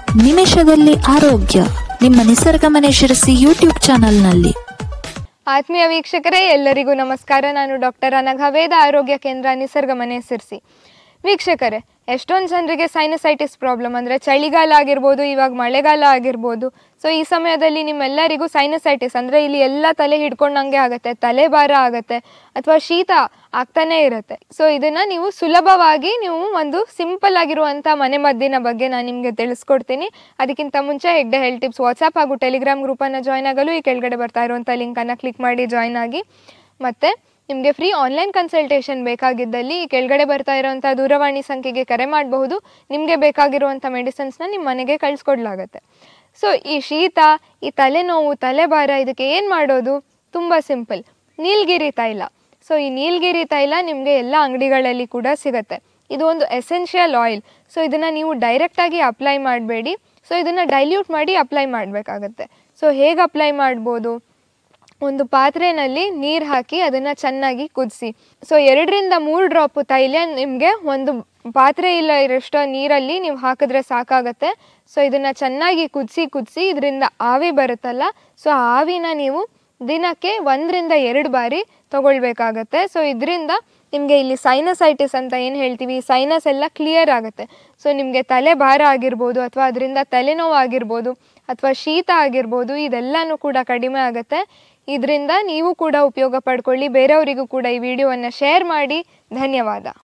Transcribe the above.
ನಿಮಿಷದಲ್ಲಿ ಆರೋಗ್ಯ ನಿಮ್ಮ ನಿಸರ್ಗ ಮನೆ ಶಿರಸಿ ಯೂಟ್ಯೂಬ್ ಚಾನಲ್ನಲ್ಲಿ ಆತ್ಮೀಯ ವೀಕ್ಷಕರೇ ಎಲ್ಲರಿಗೂ ನಮಸ್ಕಾರ ನಾನು ಡಾಕ್ಟರ್ ಅನಘ ವೇದ ಆರೋಗ್ಯ ಕೇಂದ್ರ ನಿಸರ್ಗ ಮನೆ ಸಿರ್ಸಿ ವೀಕ್ಷಕರೇ ಎಷ್ಟೊಂದು ಜನರಿಗೆ ಸೈನಸೈಟಿಸ್ ಪ್ರಾಬ್ಲಮ್ ಅಂದರೆ ಚಳಿಗಾಲ ಆಗಿರ್ಬೋದು ಇವಾಗ ಮಳೆಗಾಲ ಆಗಿರ್ಬೋದು ಸೊ ಈ ಸಮಯದಲ್ಲಿ ನಿಮ್ಮೆಲ್ಲರಿಗೂ ಸೈನಸೈಟಿಸ್ ಅಂದರೆ ಇಲ್ಲಿ ಎಲ್ಲ ತಲೆ ಹಿಡ್ಕೊಂಡಂಗೆ ಆಗುತ್ತೆ ತಲೆ ಭಾರ ಆಗುತ್ತೆ ಅಥವಾ ಶೀತ ಆಗ್ತಾನೇ ಇರುತ್ತೆ ಸೊ ಇದನ್ನು ನೀವು ಸುಲಭವಾಗಿ ನೀವು ಒಂದು ಸಿಂಪಲ್ ಆಗಿರುವಂಥ ಮನೆಮದ್ದಿನ ಬಗ್ಗೆ ನಾನು ನಿಮಗೆ ತಿಳಿಸ್ಕೊಡ್ತೀನಿ ಅದಕ್ಕಿಂತ ಮುಂಚೆ ಹೆಗ್ಡೆ ಹೆಲ್ತ್ ಟಿಪ್ಸ್ ವಾಟ್ಸಪ್ ಹಾಗೂ ಟೆಲಿಗ್ರಾಮ್ ಗ್ರೂಪನ್ನು ಜಾಯ್ನ್ ಆಗಲು ಈ ಕೆಳಗಡೆ ಬರ್ತಾ ಇರುವಂಥ ಲಿಂಕನ್ನು ಕ್ಲಿಕ್ ಮಾಡಿ ಜಾಯ್ನ್ ಆಗಿ ಮತ್ತು ನಿಮಗೆ ಫ್ರೀ ಆನ್ಲೈನ್ ಕನ್ಸಲ್ಟೇಷನ್ ಬೇಕಾಗಿದ್ದಲ್ಲಿ ಈ ಕೆಳಗಡೆ ಬರ್ತಾ ಇರೋವಂಥ ದೂರವಾಣಿ ಸಂಖ್ಯೆಗೆ ಕರೆ ಮಾಡಬಹುದು ನಿಮಗೆ ಬೇಕಾಗಿರುವಂಥ ಮೆಡಿಸಿನ್ಸ್ನ ನಿಮ್ಮ ಮನೆಗೆ ಕಳಿಸ್ಕೊಡ್ಲಾಗತ್ತೆ ಸೊ ಈ ಶೀತ ಈ ತಲೆನೋವು ತಲೆಭಾರ ಇದಕ್ಕೆ ಏನು ಮಾಡೋದು ತುಂಬ ಸಿಂಪಲ್ ನೀಲಗಿರಿ ತೈಲ ಸೊ ಈ ನೀಲಗಿರಿ ತೈಲ ನಿಮಗೆ ಎಲ್ಲ ಅಂಗಡಿಗಳಲ್ಲಿ ಕೂಡ ಸಿಗುತ್ತೆ ಇದು ಒಂದು ಎಸೆನ್ಷಿಯಲ್ ಆಯಿಲ್ ಸೊ ಇದನ್ನು ನೀವು ಡೈರೆಕ್ಟಾಗಿ ಅಪ್ಲೈ ಮಾಡಬೇಡಿ ಸೊ ಇದನ್ನು ಡೈಲ್ಯೂಟ್ ಮಾಡಿ ಅಪ್ಲೈ ಮಾಡಬೇಕಾಗತ್ತೆ ಸೊ ಹೇಗೆ ಅಪ್ಲೈ ಮಾಡ್ಬೋದು ಒಂದು ಪಾತ್ರೆಯಲ್ಲಿ ನೀರು ಹಾಕಿ ಅದನ್ನು ಚೆನ್ನಾಗಿ ಕುದಿಸಿ ಸೊ ಎರಡರಿಂದ ಮೂರು ಡ್ರಾಪು ತೈಲ ನಿಮಗೆ ಒಂದು ಪಾತ್ರೆ ಇಲ್ಲ ಇರೋಷ್ಟು ನೀರಲ್ಲಿ ನೀವು ಹಾಕಿದ್ರೆ ಸಾಕಾಗತ್ತೆ ಸೊ ಇದನ್ನು ಚೆನ್ನಾಗಿ ಕುದಿಸಿ ಕುದಿಸಿ ಇದರಿಂದ ಆವಿ ಬರುತ್ತಲ್ಲ ಸೊ ಆ ಆವಿನ ನೀವು ದಿನಕ್ಕೆ ಒಂದರಿಂದ ಎರಡು ಬಾರಿ ತಗೊಳ್ಬೇಕಾಗತ್ತೆ ಸೊ ಇದರಿಂದ ನಿಮಗೆ ಇಲ್ಲಿ ಸೈನಸೈಟಿಸ್ ಅಂತ ಏನು ಹೇಳ್ತೀವಿ ಸೈನಸ್ ಎಲ್ಲ ಕ್ಲಿಯರ್ ಆಗುತ್ತೆ ಸೊ ನಿಮಗೆ ತಲೆ ಭಾರ ಆಗಿರ್ಬೋದು ಅಥವಾ ಅದರಿಂದ ತಲೆನೋವು ಆಗಿರ್ಬೋದು ಅಥವಾ ಶೀತ ಆಗಿರ್ಬೋದು ಇದೆಲ್ಲನೂ ಕೂಡ ಕಡಿಮೆ ಆಗುತ್ತೆ ಇದರಿಂದ ನೀವು ಕೂಡ ಉಪಯೋಗ ಪಡ್ಕೊಳ್ಳಿ ಬೇರೆಯವರಿಗೂ ಕೂಡ ಈ ವಿಡಿಯೋವನ್ನು ಶೇರ್ ಮಾಡಿ ಧನ್ಯವಾದ